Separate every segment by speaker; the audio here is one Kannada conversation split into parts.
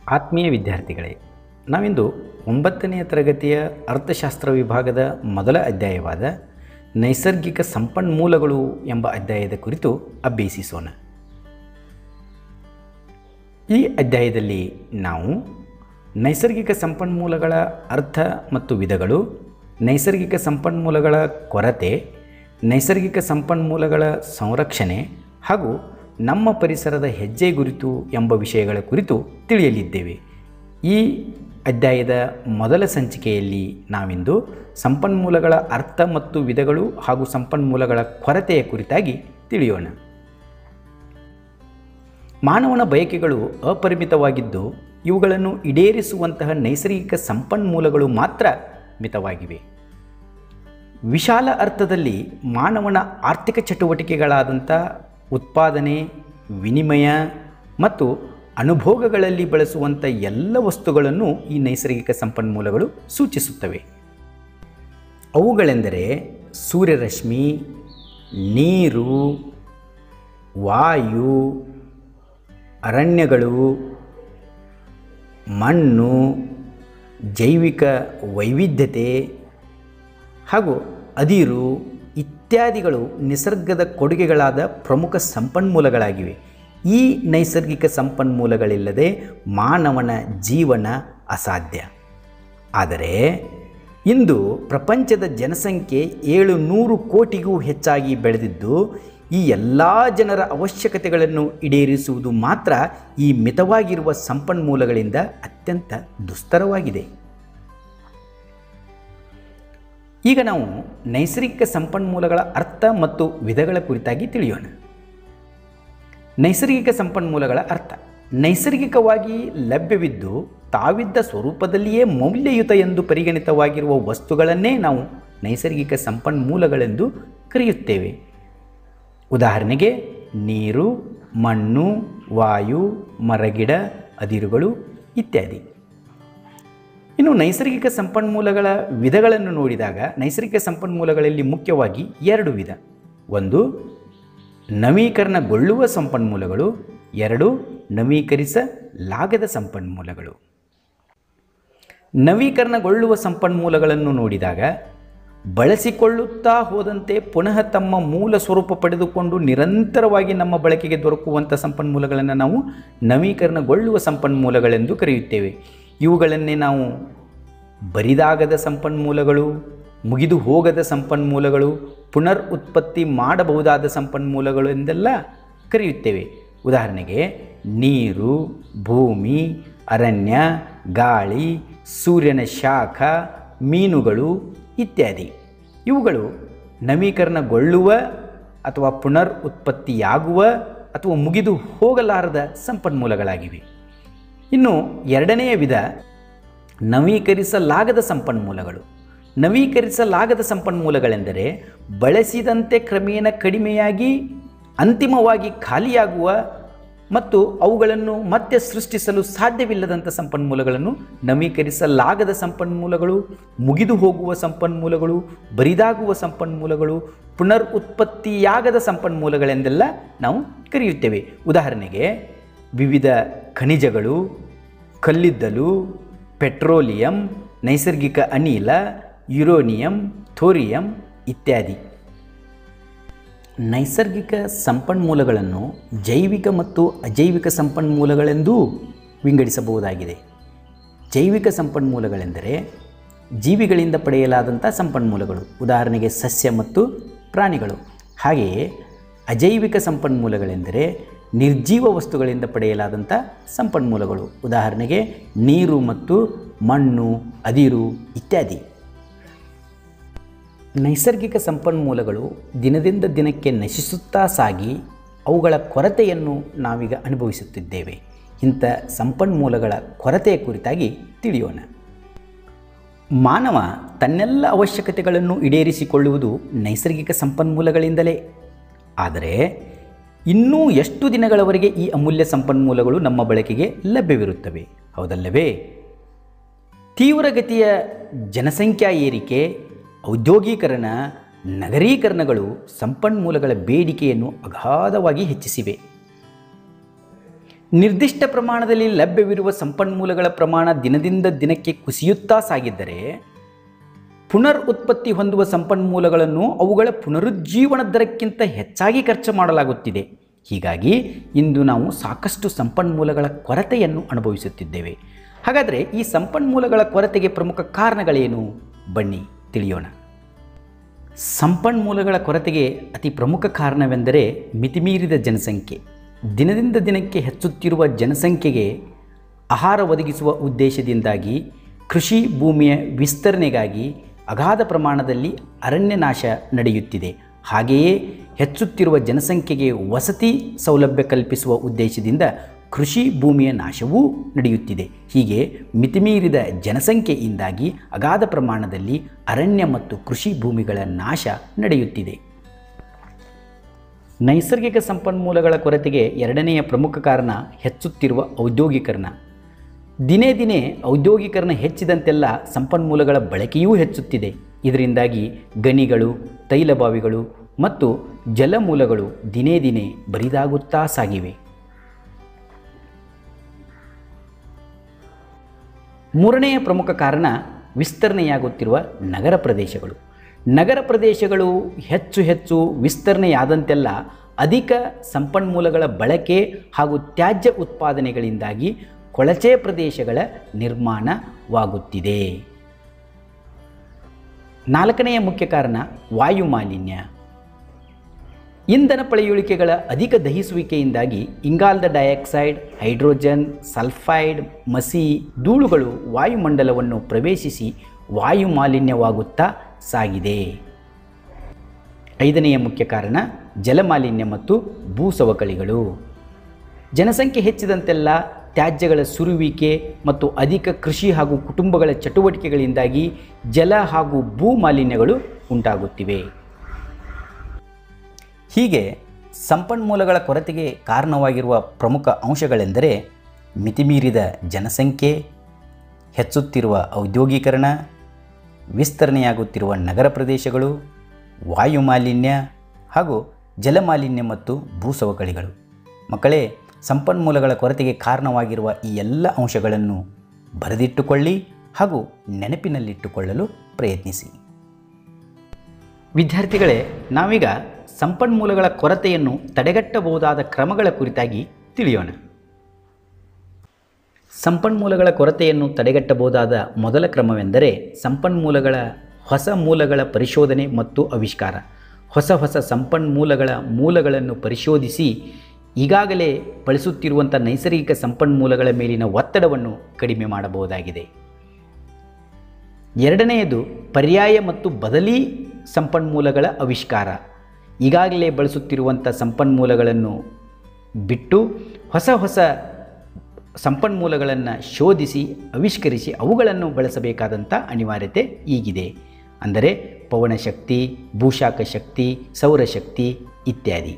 Speaker 1: ಆತ್ಮೀಯ ವಿದ್ಯಾರ್ಥಿಗಳೇ ನಾವಿಂದು ಒಂಬತ್ತನೆಯ ತರಗತಿಯ ಅರ್ಥಶಾಸ್ತ್ರ ವಿಭಾಗದ ಮೊದಲ ಅಧ್ಯಾಯವಾದ ನೈಸರ್ಗಿಕ ಸಂಪನ್ಮೂಲಗಳು ಎಂಬ ಅಧ್ಯಾಯದ ಕುರಿತು ಅಭ್ಯಸಿಸೋಣ ಈ ಅಧ್ಯಾಯದಲ್ಲಿ ನಾವು ನೈಸರ್ಗಿಕ ಸಂಪನ್ಮೂಲಗಳ ಅರ್ಥ ಮತ್ತು ವಿಧಗಳು ನೈಸರ್ಗಿಕ ಸಂಪನ್ಮೂಲಗಳ ಕೊರತೆ ನೈಸರ್ಗಿಕ ಸಂಪನ್ಮೂಲಗಳ ಸಂರಕ್ಷಣೆ ಹಾಗೂ ನಮ್ಮ ಪರಿಸರದ ಹೆಜ್ಜೆ ಗುರಿತು ಎಂಬ ವಿಷಯಗಳ ಕುರಿತು ತಿಳಿಯಲಿದ್ದೇವೆ ಈ ಅಧ್ಯಾಯದ ಮೊದಲ ಸಂಚಿಕೆಯಲ್ಲಿ ನಾವಿಂದು ಸಂಪನ್ಮೂಲಗಳ ಅರ್ಥ ಮತ್ತು ವಿಧಗಳು ಹಾಗೂ ಸಂಪನ್ಮೂಲಗಳ ಕೊರತೆಯ ಕುರಿತಾಗಿ ತಿಳಿಯೋಣ ಮಾನವನ ಬಯಕೆಗಳು ಅಪರಿಮಿತವಾಗಿದ್ದು ಇವುಗಳನ್ನು ಈಡೇರಿಸುವಂತಹ ನೈಸರ್ಗಿಕ ಸಂಪನ್ಮೂಲಗಳು ಮಾತ್ರ ಮಿತವಾಗಿವೆ ವಿಶಾಲ ಅರ್ಥದಲ್ಲಿ ಮಾನವನ ಆರ್ಥಿಕ ಚಟುವಟಿಕೆಗಳಾದಂಥ ಉತ್ಪಾದನೆ ವಿನಿಮಯ ಮತ್ತು ಅನುಭೋಗಗಳಲ್ಲಿ ಬಳಸುವಂಥ ಎಲ್ಲ ವಸ್ತುಗಳನ್ನು ಈ ನೈಸರ್ಗಿಕ ಸಂಪನ್ಮೂಲಗಳು ಸೂಚಿಸುತ್ತವೆ ಅವುಗಳೆಂದರೆ ಸೂರ್ಯರಶ್ಮಿ ನೀರು ವಾಯು ಅರಣ್ಯಗಳು ಮಣ್ಣು ಜೈವಿಕ ವೈವಿಧ್ಯತೆ ಹಾಗೂ ಅದಿರು ಇತ್ಯಾದಿಗಳು ನಿಸರ್ಗದ ಕೊಡುಗೆಗಳಾದ ಪ್ರಮುಖ ಸಂಪನ್ಮೂಲಗಳಾಗಿವೆ ಈ ನೈಸರ್ಗಿಕ ಸಂಪನ್ಮೂಲಗಳಿಲ್ಲದೆ ಮಾನವನ ಜೀವನ ಅಸಾಧ್ಯ ಆದರೆ ಇಂದು ಪ್ರಪಂಚದ ಜನಸಂಖ್ಯೆ ಏಳು ನೂರು ಕೋಟಿಗೂ ಹೆಚ್ಚಾಗಿ ಬೆಳೆದಿದ್ದು ಈ ಎಲ್ಲ ಜನರ ಅವಶ್ಯಕತೆಗಳನ್ನು ಈಡೇರಿಸುವುದು ಮಾತ್ರ ಈ ಮಿತವಾಗಿರುವ ಸಂಪನ್ಮೂಲಗಳಿಂದ ಅತ್ಯಂತ ದುಸ್ತರವಾಗಿದೆ ಈಗ ನಾವು ನೈಸರ್ಗಿಕ ಸಂಪನ್ಮೂಲಗಳ ಅರ್ಥ ಮತ್ತು ವಿಧಗಳ ಕುರಿತಾಗಿ ತಿಳಿಯೋಣ ನೈಸರ್ಗಿಕ ಸಂಪನ್ಮೂಲಗಳ ಅರ್ಥ ನೈಸರ್ಗಿಕವಾಗಿ ಲಭ್ಯವಿದ್ದು ತಾವಿದ್ದ ಸ್ವರೂಪದಲ್ಲಿಯೇ ಮೌಲ್ಯಯುತ ಎಂದು ಪರಿಗಣಿತವಾಗಿರುವ ವಸ್ತುಗಳನ್ನೇ ನಾವು ನೈಸರ್ಗಿಕ ಸಂಪನ್ಮೂಲಗಳೆಂದು ಕರೆಯುತ್ತೇವೆ ಉದಾಹರಣೆಗೆ ನೀರು ಮಣ್ಣು ವಾಯು ಮರಗಿಡ ಅದಿರುಗಳು ಇತ್ಯಾದಿ ಇನ್ನು ನೈಸರ್ಗಿಕ ಸಂಪನ್ಮೂಲಗಳ ವಿಧಗಳನ್ನು ನೋಡಿದಾಗ ನೈಸರ್ಗಿಕ ಸಂಪನ್ಮೂಲಗಳಲ್ಲಿ ಮುಖ್ಯವಾಗಿ ಎರಡು ವಿಧ ಒಂದು ನವೀಕರಣಗೊಳ್ಳುವ ಸಂಪನ್ಮೂಲಗಳು ಎರಡು ನವೀಕರಿಸಲಾಗದ ಸಂಪನ್ಮೂಲಗಳು ನವೀಕರಣಗೊಳ್ಳುವ ಸಂಪನ್ಮೂಲಗಳನ್ನು ನೋಡಿದಾಗ ಬಳಸಿಕೊಳ್ಳುತ್ತಾ ಹೋದಂತೆ ಪುನಃ ತಮ್ಮ ಮೂಲ ಸ್ವರೂಪ ಪಡೆದುಕೊಂಡು ನಿರಂತರವಾಗಿ ನಮ್ಮ ಬಳಕೆಗೆ ದೊರಕುವಂಥ ಸಂಪನ್ಮೂಲಗಳನ್ನು ನಾವು ನವೀಕರಣಗೊಳ್ಳುವ ಸಂಪನ್ಮೂಲಗಳೆಂದು ಕರೆಯುತ್ತೇವೆ ಇವುಗಳನ್ನೇ ನಾವು ಬರಿದಾಗದ ಸಂಪನ್ಮೂಲಗಳು ಮುಗಿದು ಹೋಗದ ಸಂಪನ್ಮೂಲಗಳು ಪುನರ್ ಉತ್ಪತ್ತಿ ಮಾಡಬಹುದಾದ ಸಂಪನ್ಮೂಲಗಳು ಎಂದೆಲ್ಲ ಕರೆಯುತ್ತೇವೆ ಉದಾಹರಣೆಗೆ ನೀರು ಭೂಮಿ ಅರಣ್ಯ ಗಾಳಿ ಸೂರ್ಯನ ಶಾಖ ಮೀನುಗಳು ಇತ್ಯಾದಿ ಇವುಗಳು ನವೀಕರಣಗೊಳ್ಳುವ ಅಥವಾ ಪುನರ್ ಉತ್ಪತ್ತಿಯಾಗುವ ಅಥವಾ ಮುಗಿದು ಹೋಗಲಾರದ ಸಂಪನ್ಮೂಲಗಳಾಗಿವೆ ಇನ್ನು ಎರಡನೆಯ ವಿಧ ನವೀಕರಿಸಲಾಗದ ಸಂಪನ್ಮೂಲಗಳು ನವೀಕರಿಸಲಾಗದ ಸಂಪನ್ಮೂಲಗಳೆಂದರೆ ಬಳಸಿದಂತೆ ಕ್ರಮೇಣ ಕಡಿಮೆಯಾಗಿ ಅಂತಿಮವಾಗಿ ಖಾಲಿಯಾಗುವ ಮತ್ತು ಅವುಗಳನ್ನು ಮತ್ತೆ ಸೃಷ್ಟಿಸಲು ಸಾಧ್ಯವಿಲ್ಲದಂಥ ಸಂಪನ್ಮೂಲಗಳನ್ನು ನವೀಕರಿಸಲಾಗದ ಸಂಪನ್ಮೂಲಗಳು ಮುಗಿದು ಹೋಗುವ ಸಂಪನ್ಮೂಲಗಳು ಬರಿದಾಗುವ ಸಂಪನ್ಮೂಲಗಳು ಪುನರ್ ಉತ್ಪತ್ತಿಯಾಗದ ಸಂಪನ್ಮೂಲಗಳೆಂದೆಲ್ಲ ನಾವು ಕರೆಯುತ್ತೇವೆ ಉದಾಹರಣೆಗೆ ವಿವಿಧ ಖನಿಜಗಳು ಕಲ್ಲಿದ್ದಲು ಪೆಟ್ರೋಲಿಯಂ ನೈಸರ್ಗಿಕ ಅನಿಲ ಯುರೋನಿಯಂ ಥೋರಿಯಂ ಇತ್ಯಾದಿ ನೈಸರ್ಗಿಕ ಸಂಪನ್ಮೂಲಗಳನ್ನು ಜೈವಿಕ ಮತ್ತು ಅಜೈವಿಕ ಸಂಪನ್ಮೂಲಗಳೆಂದೂ ವಿಂಗಡಿಸಬಹುದಾಗಿದೆ ಜೈವಿಕ ಸಂಪನ್ಮೂಲಗಳೆಂದರೆ ಜೀವಿಗಳಿಂದ ಪಡೆಯಲಾದಂಥ ಸಂಪನ್ಮೂಲಗಳು ಉದಾಹರಣೆಗೆ ಸಸ್ಯ ಮತ್ತು ಪ್ರಾಣಿಗಳು ಹಾಗೆಯೇ ಅಜೈವಿಕ ಸಂಪನ್ಮೂಲಗಳೆಂದರೆ ನಿರ್ಜೀವ ವಸ್ತುಗಳಿಂದ ಪಡೆಯಲಾದಂಥ ಸಂಪನ್ಮೂಲಗಳು ಉದಾಹರಣೆಗೆ ನೀರು ಮತ್ತು ಮಣ್ಣು ಅದಿರು ಇತ್ಯಾದಿ ನೈಸರ್ಗಿಕ ಸಂಪನ್ಮೂಲಗಳು ದಿನದಿಂದ ದಿನಕ್ಕೆ ನಶಿಸುತ್ತಾ ಸಾಗಿ ಅವುಗಳ ಕೊರತೆಯನ್ನು ನಾವೀಗ ಅನುಭವಿಸುತ್ತಿದ್ದೇವೆ ಇಂಥ ಸಂಪನ್ಮೂಲಗಳ ಕೊರತೆಯ ಕುರಿತಾಗಿ ತಿಳಿಯೋಣ ಮಾನವ ತನ್ನೆಲ್ಲ ಅವಶ್ಯಕತೆಗಳನ್ನು ಈಡೇರಿಸಿಕೊಳ್ಳುವುದು ನೈಸರ್ಗಿಕ ಸಂಪನ್ಮೂಲಗಳಿಂದಲೇ ಆದರೆ ಇನ್ನೂ ಎಷ್ಟು ದಿನಗಳವರೆಗೆ ಈ ಅಮೂಲ್ಯ ಸಂಪನ್ಮೂಲಗಳು ನಮ್ಮ ಬಳಕೆಗೆ ಲಭ್ಯವಿರುತ್ತವೆ ಹೌದಲ್ಲವೇ ತೀವ್ರಗತಿಯ ಜನಸಂಖ್ಯಾ ಏರಿಕೆ ಔದ್ಯೋಗೀಕರಣ ನಗರೀಕರಣಗಳು ಸಂಪನ್ಮೂಲಗಳ ಬೇಡಿಕೆಯನ್ನು ಅಗಾಧವಾಗಿ ಹೆಚ್ಚಿಸಿವೆ ನಿರ್ದಿಷ್ಟ ಪ್ರಮಾಣದಲ್ಲಿ ಲಭ್ಯವಿರುವ ಸಂಪನ್ಮೂಲಗಳ ಪ್ರಮಾಣ ದಿನದಿಂದ ದಿನಕ್ಕೆ ಕುಸಿಯುತ್ತಾ ಸಾಗಿದ್ದರೆ ಪುನರ್ ಉತ್ಪತ್ತಿ ಹೊಂದುವ ಸಂಪನ್ಮೂಲಗಳನ್ನು ಅವುಗಳ ಪುನರುಜ್ಜೀವನ ದರಕ್ಕಿಂತ ಹೆಚ್ಚಾಗಿ ಖರ್ಚು ಮಾಡಲಾಗುತ್ತಿದೆ ಹೀಗಾಗಿ ಇಂದು ನಾವು ಸಾಕಷ್ಟು ಸಂಪನ್ಮೂಲಗಳ ಕೊರತೆಯನ್ನು ಅನುಭವಿಸುತ್ತಿದ್ದೇವೆ ಹಾಗಾದರೆ ಈ ಸಂಪನ್ಮೂಲಗಳ ಕೊರತೆಗೆ ಪ್ರಮುಖ ಕಾರಣಗಳೇನು ಬನ್ನಿ ತಿಳಿಯೋಣ ಸಂಪನ್ಮೂಲಗಳ ಕೊರತೆಗೆ ಅತಿ ಪ್ರಮುಖ ಕಾರಣವೆಂದರೆ ಮಿತಿಮೀರಿದ ಜನಸಂಖ್ಯೆ ದಿನದಿಂದ ದಿನಕ್ಕೆ ಹೆಚ್ಚುತ್ತಿರುವ ಜನಸಂಖ್ಯೆಗೆ ಆಹಾರ ಒದಗಿಸುವ ಉದ್ದೇಶದಿಂದಾಗಿ ಕೃಷಿ ಭೂಮಿಯ ವಿಸ್ತರಣೆಗಾಗಿ ಅಗಾಧ ಪ್ರಮಾಣದಲ್ಲಿ ಅರಣ್ಯನಾಶ ನಡೆಯುತ್ತಿದೆ ಹಾಗೆಯೇ ಹೆಚ್ಚುತ್ತಿರುವ ಜನಸಂಖ್ಯೆಗೆ ವಸತಿ ಸೌಲಭ್ಯ ಕಲ್ಪಿಸುವ ಉದ್ದೇಶದಿಂದ ಕೃಷಿ ಭೂಮಿಯ ನಾಶವೂ ನಡೆಯುತ್ತಿದೆ ಹೀಗೆ ಮಿತಿಮೀರಿದ ಜನಸಂಖ್ಯೆಯಿಂದಾಗಿ ಅಗಾಧ ಪ್ರಮಾಣದಲ್ಲಿ ಅರಣ್ಯ ಮತ್ತು ಕೃಷಿ ಭೂಮಿಗಳ ನಾಶ ನಡೆಯುತ್ತಿದೆ ನೈಸರ್ಗಿಕ ಸಂಪನ್ಮೂಲಗಳ ಕೊರತೆಗೆ ಎರಡನೆಯ ಪ್ರಮುಖ ಕಾರಣ ಹೆಚ್ಚುತ್ತಿರುವ ಔದ್ಯೋಗೀಕರಣ ದಿನೇ ದಿನೇ ಔದ್ಯೋಗೀಕರಣ ಹೆಚ್ಚಿದಂತೆಲ್ಲ ಸಂಪನ್ಮೂಲಗಳ ಬಳಕೆಯೂ ಹೆಚ್ಚುತ್ತಿದೆ ಇದರಿಂದಾಗಿ ಗಣಿಗಳು ತೈಲ ಬಾವಿಗಳು ಮತ್ತು ಜಲಮೂಲಗಳು ದಿನೇ ದಿನೇ ಬರಿದಾಗುತ್ತಾ ಸಾಗಿವೆ ಮೂರನೆಯ ಪ್ರಮುಖ ಕಾರಣ ವಿಸ್ತರಣೆಯಾಗುತ್ತಿರುವ ನಗರ ಪ್ರದೇಶಗಳು ನಗರ ಪ್ರದೇಶಗಳು ಹೆಚ್ಚು ಹೆಚ್ಚು ವಿಸ್ತರಣೆಯಾದಂತೆಲ್ಲ ಅಧಿಕ ಸಂಪನ್ಮೂಲಗಳ ಬಳಕೆ ಹಾಗೂ ತ್ಯಾಜ್ಯ ಉತ್ಪಾದನೆಗಳಿಂದಾಗಿ ಕೊಳಚೆ ಪ್ರದೇಶಗಳ ನಿರ್ಮಾಣವಾಗುತ್ತಿದೆ ನಾಲ್ಕನೆಯ ಮುಖ್ಯ ಕಾರಣ ವಾಯು ಮಾಲಿನ್ಯ ಇಂಧನ ಪಳೆಯುಳಿಕೆಗಳ ಅಧಿಕ ದಹಿಸುವಿಕೆಯಿಂದಾಗಿ ಇಂಗಾಲದ ಡೈಆಕ್ಸೈಡ್ ಹೈಡ್ರೋಜನ್ ಸಲ್ಫೈಡ್ ಮಸಿ ಧೂಳುಗಳು ವಾಯುಮಂಡಲವನ್ನು ಪ್ರವೇಶಿಸಿ ವಾಯು ಮಾಲಿನ್ಯವಾಗುತ್ತಾ ಸಾಗಿದೆ ಐದನೆಯ ಮುಖ್ಯ ಕಾರಣ ಜಲಮಾಲಿನ್ಯ ಮತ್ತು ಭೂಸವಕಳಿಗಳು ಜನಸಂಖ್ಯೆ ಹೆಚ್ಚಿದಂತೆಲ್ಲ ತ್ಯಾಜ್ಯಗಳ ಸುರುವಿಕೆ ಮತ್ತು ಅಧಿಕ ಕೃಷಿ ಹಾಗೂ ಕುಟುಂಬಗಳ ಚಟುವಟಿಕೆಗಳಿಂದಾಗಿ ಜಲ ಹಾಗೂ ಭೂ ಮಾಲಿನ್ಯಗಳು ಉಂಟಾಗುತ್ತಿವೆ ಹೀಗೆ ಸಂಪನ್ಮೂಲಗಳ ಕೊರತೆಗೆ ಕಾರಣವಾಗಿರುವ ಪ್ರಮುಖ ಅಂಶಗಳೆಂದರೆ ಮಿತಿಮೀರಿದ ಜನಸಂಖ್ಯೆ ಹೆಚ್ಚುತ್ತಿರುವ ಔದ್ಯೋಗೀಕರಣ ವಿಸ್ತರಣೆಯಾಗುತ್ತಿರುವ ನಗರ ಪ್ರದೇಶಗಳು ವಾಯು ಮಾಲಿನ್ಯ ಹಾಗೂ ಜಲಮಾಲಿನ್ಯ ಮತ್ತು ಭೂಸವಕಳಿಗಳು ಮಕ್ಕಳೇ ಸಂಪನ್ಮೂಲಗಳ ಕೊರತೆಗೆ ಕಾರಣವಾಗಿರುವ ಈ ಎಲ್ಲ ಅಂಶಗಳನ್ನು ಬರೆದಿಟ್ಟುಕೊಳ್ಳಿ ಹಾಗೂ ನೆನಪಿನಲ್ಲಿಟ್ಟುಕೊಳ್ಳಲು ಪ್ರಯತ್ನಿಸಿ ವಿದ್ಯಾರ್ಥಿಗಳೇ ನಾವೀಗ ಸಂಪನ್ಮೂಲಗಳ ಕೊರತೆಯನ್ನು ತಡೆಗಟ್ಟಬಹುದಾದ ಕ್ರಮಗಳ ಕುರಿತಾಗಿ ತಿಳಿಯೋಣ ಸಂಪನ್ಮೂಲಗಳ ಕೊರತೆಯನ್ನು ತಡೆಗಟ್ಟಬಹುದಾದ ಮೊದಲ ಕ್ರಮವೆಂದರೆ ಸಂಪನ್ಮೂಲಗಳ ಹೊಸ ಮೂಲಗಳ ಪರಿಶೋಧನೆ ಮತ್ತು ಆವಿಷ್ಕಾರ ಹೊಸ ಹೊಸ ಸಂಪನ್ಮೂಲಗಳ ಮೂಲಗಳನ್ನು ಪರಿಶೋಧಿಸಿ ಈಗಾಗಲೇ ಬಳಸುತ್ತಿರುವಂಥ ನೈಸರ್ಗಿಕ ಸಂಪನ್ಮೂಲಗಳ ಮೇಲಿನ ಒತ್ತಡವನ್ನು ಕಡಿಮೆ ಮಾಡಬಹುದಾಗಿದೆ ಎರಡನೆಯದು ಪರ್ಯಾಯ ಮತ್ತು ಬದಲಿ ಸಂಪನ್ಮೂಲಗಳ ಆವಿಷ್ಕಾರ ಈಗಾಗಲೇ ಬಳಸುತ್ತಿರುವಂಥ ಸಂಪನ್ಮೂಲಗಳನ್ನು ಬಿಟ್ಟು ಹೊಸ ಹೊಸ ಸಂಪನ್ಮೂಲಗಳನ್ನು ಶೋಧಿಸಿ ಆವಿಷ್ಕರಿಸಿ ಅವುಗಳನ್ನು ಬಳಸಬೇಕಾದಂಥ ಅನಿವಾರ್ಯತೆ ಈಗಿದೆ ಅಂದರೆ ಪವನಶಕ್ತಿ ಭೂಶಾಖ ಶಕ್ತಿ ಸೌರಶಕ್ತಿ ಇತ್ಯಾದಿ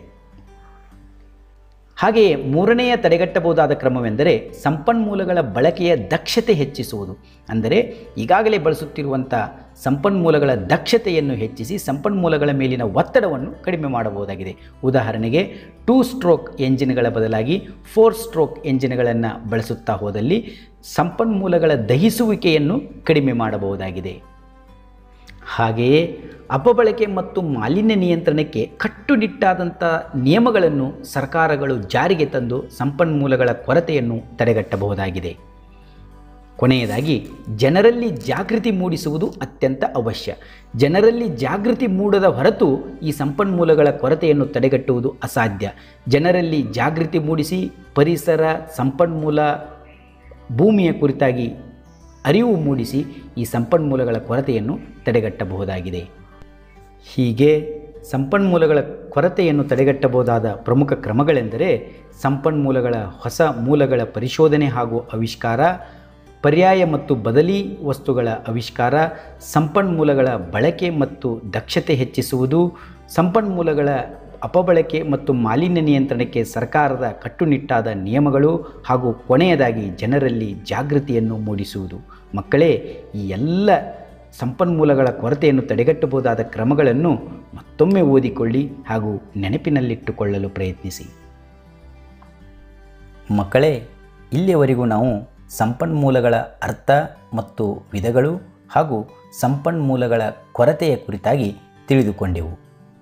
Speaker 1: ಹಾಗೆಯೇ ಮೂರನೆಯ ತಡೆಗಟ್ಟಬಹುದಾದ ಕ್ರಮವೆಂದರೆ ಸಂಪನ್ಮೂಲಗಳ ಬಳಕೆಯ ದಕ್ಷತೆ ಹೆಚ್ಚಿಸುವುದು ಅಂದರೆ ಈಗಾಗಲೇ ಬಳಸುತ್ತಿರುವಂಥ ಸಂಪನ್ಮೂಲಗಳ ದಕ್ಷತೆಯನ್ನು ಹೆಚ್ಚಿಸಿ ಸಂಪನ್ಮೂಲಗಳ ಮೇಲಿನ ಒತ್ತಡವನ್ನು ಕಡಿಮೆ ಮಾಡಬಹುದಾಗಿದೆ ಉದಾಹರಣೆಗೆ ಟೂ ಸ್ಟ್ರೋಕ್ ಎಂಜಿನ್ಗಳ ಬದಲಾಗಿ ಫೋರ್ ಸ್ಟ್ರೋಕ್ ಎಂಜಿನ್ಗಳನ್ನು ಬಳಸುತ್ತಾ ಹೋದಲ್ಲಿ ಸಂಪನ್ಮೂಲಗಳ ದಹಿಸುವಿಕೆಯನ್ನು ಕಡಿಮೆ ಮಾಡಬಹುದಾಗಿದೆ ಹಾಗೆಯೇ ಅಪಬಳಕೆ ಮತ್ತು ಮಾಲಿನ್ಯ ನಿಯಂತ್ರಣಕ್ಕೆ ಕಟ್ಟುನಿಟ್ಟಾದಂಥ ನಿಯಮಗಳನ್ನು ಸರ್ಕಾರಗಳು ಜಾರಿಗೆ ತಂದು ಸಂಪನ್ಮೂಲಗಳ ಕೊರತೆಯನ್ನು ತಡೆಗಟ್ಟಬಹುದಾಗಿದೆ ಕೊನೆಯದಾಗಿ ಜನರಲ್ಲಿ ಜಾಗೃತಿ ಮೂಡಿಸುವುದು ಅತ್ಯಂತ ಅವಶ್ಯ ಜನರಲ್ಲಿ ಜಾಗೃತಿ ಮೂಡದ ಹೊರತು ಈ ಸಂಪನ್ಮೂಲಗಳ ಕೊರತೆಯನ್ನು ತಡೆಗಟ್ಟುವುದು ಅಸಾಧ್ಯ ಜನರಲ್ಲಿ ಜಾಗೃತಿ ಮೂಡಿಸಿ ಪರಿಸರ ಸಂಪನ್ಮೂಲ ಭೂಮಿಯ ಕುರಿತಾಗಿ ಅರಿವು ಮೂಡಿಸಿ ಈ ಸಂಪನ್ಮೂಲಗಳ ಕೊರತೆಯನ್ನು ತಡೆಗಟ್ಟಬಹುದಾಗಿದೆ ಹೀಗೆ ಸಂಪನ್ಮೂಲಗಳ ಕೊರತೆಯನ್ನು ತಡೆಗಟ್ಟಬಹುದಾದ ಪ್ರಮುಖ ಕ್ರಮಗಳೆಂದರೆ ಸಂಪನ್ಮೂಲಗಳ ಹೊಸ ಮೂಲಗಳ ಪರಿಶೋಧನೆ ಹಾಗೂ ಆವಿಷ್ಕಾರ ಪರ್ಯಾಯ ಮತ್ತು ಬದಲಿ ವಸ್ತುಗಳ ಆವಿಷ್ಕಾರ ಸಂಪನ್ಮೂಲಗಳ ಬಳಕೆ ಮತ್ತು ದಕ್ಷತೆ ಹೆಚ್ಚಿಸುವುದು ಸಂಪನ್ಮೂಲಗಳ ಅಪಬಳಕೆ ಮತ್ತು ಮಾಲಿನ್ಯ ನಿಯಂತ್ರಣಕ್ಕೆ ಸರ್ಕಾರದ ಕಟ್ಟುನಿಟ್ಟಾದ ನಿಯಮಗಳು ಹಾಗೂ ಕೊನೆಯದಾಗಿ ಜನರಲ್ಲಿ ಜಾಗೃತಿಯನ್ನು ಮೂಡಿಸುವುದು ಮಕ್ಕಳೇ ಈ ಎಲ್ಲ ಸಂಪನ್ಮೂಲಗಳ ಕೊರತೆಯನ್ನು ತಡೆಗಟ್ಟಬಹುದಾದ ಕ್ರಮಗಳನ್ನು ಮತ್ತೊಮ್ಮೆ ಓದಿಕೊಳ್ಳಿ ಹಾಗೂ ನೆನಪಿನಲ್ಲಿಟ್ಟುಕೊಳ್ಳಲು ಪ್ರಯತ್ನಿಸಿ ಮಕ್ಕಳೇ ಇಲ್ಲಿಯವರೆಗೂ ನಾವು ಸಂಪನ್ಮೂಲಗಳ ಅರ್ಥ ಮತ್ತು ವಿಧಗಳು ಹಾಗೂ ಸಂಪನ್ಮೂಲಗಳ ಕೊರತೆಯ ಕುರಿತಾಗಿ ತಿಳಿದುಕೊಂಡೆವು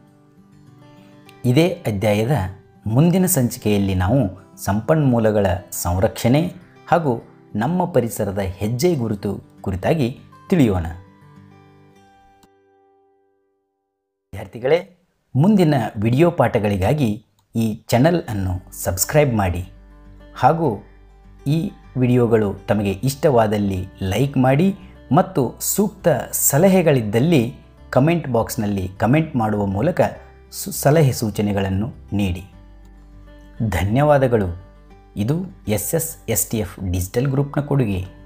Speaker 1: ಇದೇ ಅಧ್ಯಾಯದ ಮುಂದಿನ ಸಂಚಿಕೆಯಲ್ಲಿ ನಾವು ಸಂಪನ್ಮೂಲಗಳ ಸಂರಕ್ಷಣೆ ಹಾಗೂ ನಮ್ಮ ಪರಿಸರದ ಹೆಜ್ಜೆ ಗುರುತು ಕುರಿತಾಗಿ ತಿಳಿಯೋಣ ವಿದ್ಯಾರ್ಥಿಗಳೇ ಮುಂದಿನ ವಿಡಿಯೋ ಪಾಠಗಳಿಗಾಗಿ ಈ ಚಾನಲ್ ಅನ್ನು ಸಬ್ಸ್ಕ್ರೈಬ್ ಮಾಡಿ ಹಾಗೂ ಈ ವಿಡಿಯೋಗಳು ತಮಗೆ ಇಷ್ಟವಾದಲ್ಲಿ ಲೈಕ್ ಮಾಡಿ ಮತ್ತು ಸೂಕ್ತ ಸಲಹೆಗಳಿದ್ದಲ್ಲಿ ಕಮೆಂಟ್ ಬಾಕ್ಸ್ನಲ್ಲಿ ಕಮೆಂಟ್ ಮಾಡುವ ಮೂಲಕ ಸು ಸಲಹೆ ಸೂಚನೆಗಳನ್ನು ನೀಡಿ ಧನ್ಯವಾದಗಳು ಇದು S S S T F digital ಗ್ರೂಪ್ನ ಕೊಡುಗೆ